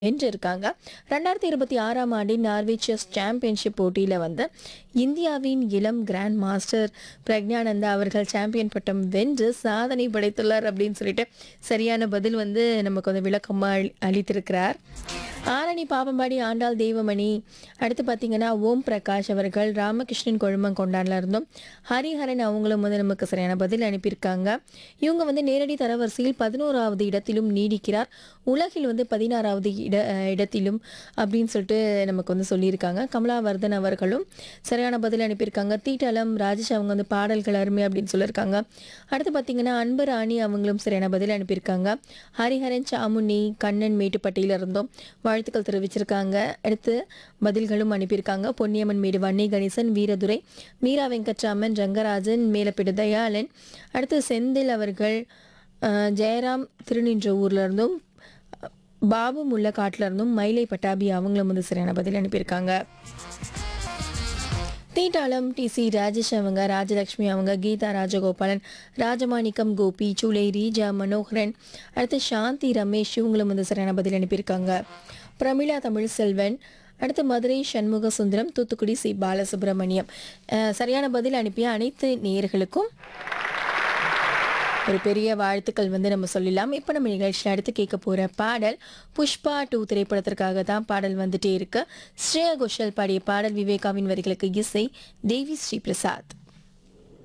வென்றிருக்காங்க ரெண்டாயிரத்தி இருபத்தி ஆறாம் ஆண்டின் நார்வே செஸ் சாம்பியன்ஷிப் போட்டியில் வந்து இந்தியாவின் இளம் கிராண்ட் மாஸ்டர் பிரக்ஞானந்தா அவர்கள் சாம்பியன் பட்டம் வென்று சாதனை படைத்துள்ளார் அப்படின்னு சொல்லிட்டு சரியான பதில் வந்து நமக்கு வந்து விளக்கமாக அளி- அளித்திருக்கிறார் ஆரணி பாப்பம்பாடி ஆண்டாள் தெய்வமணி அடுத்து பார்த்தீங்கன்னா ஓம் பிரகாஷ் அவர்கள் ராமகிருஷ்ணன் கொழுமம் கொண்டாடல இருந்தோம் ஹரிஹரன் அவங்களும் வந்து நமக்கு சரியான பதில் அனுப்பியிருக்காங்க இவங்க வந்து நேரடி தரவரிசையில் பதினோராவது இடத்திலும் நீடிக்கிறார் உலகில் வந்து பதினாறாவது இட அஹ் இடத்திலும் அப்படின்னு சொல்லிட்டு நமக்கு வந்து சொல்லியிருக்காங்க கமலாவர்தன் அவர்களும் சரியான பதில் அனுப்பியிருக்காங்க தீட்டலம் ராஜேஷ் அவங்க வந்து பாடல்கள் அருமை அப்படின்னு சொல்லியிருக்காங்க அடுத்து பார்த்தீங்கன்னா அன்பு ராணி அவங்களும் சரியான பதில் அனுப்பியிருக்காங்க ஹரிஹரன் சாமுனி கண்ணன் மேட்டுப்பட்டியில இருந்தோம் வாழ்த்துக்கள் தெரிவிச்சிருக்காங்க அடுத்து பதில்களும் அனுப்பியிருக்காங்க பொன்னியம்மன் மேடு வன்னி கணேசன் வீரதுரை மீரா வெங்கட்ராமன் ரங்கராஜன் மேலப்பிடு தயாளன் அடுத்து செந்தில் அவர்கள் அஹ், ஜெயராம் திருநின்ற ஊர்ல இருந்தும் பாபு முல்ல காட்டுல இருந்தும் மயிலை பட்டாபி அவங்களும் வந்து சரியான பதில் அனுப்பியிருக்காங்க தீட்டாளம் டி சி ராஜேஷ் அவங்க ராஜலக்ஷ்மி அவங்க கீதா ராஜகோபாலன் ராஜமாணிக்கம் கோபி சூலை ரீஜா மனோகரன் அடுத்து சாந்தி ரமேஷ் இவங்களும் வந்து சரியான பதில் அனுப்பியிருக்காங்க பிரமிளா தமிழ் செல்வன் அடுத்து மதுரை சண்முக சுந்தரம் தூத்துக்குடி சி பாலசுப்ரமணியம் அஹ், சரியான பதில் அனுப்பிய அனைத்து நேயர்களுக்கும் ஒரு பெரிய வாழ்த்துக்கள் வந்து நம்ம சொல்லலாம் இப்போ நம்ம நிகழ்ச்சியில் அடுத்து கேட்க போகிற பாடல் புஷ்பா டூ திரைப்படத்திற்காக தான் பாடல் வந்துட்டே இருக்கு ஸ்ரேயா கோஷல் பாடிய பாடல் விவேகாவின் வரிகளுக்கு இசை தேவி ஸ்ரீ பிரசாத்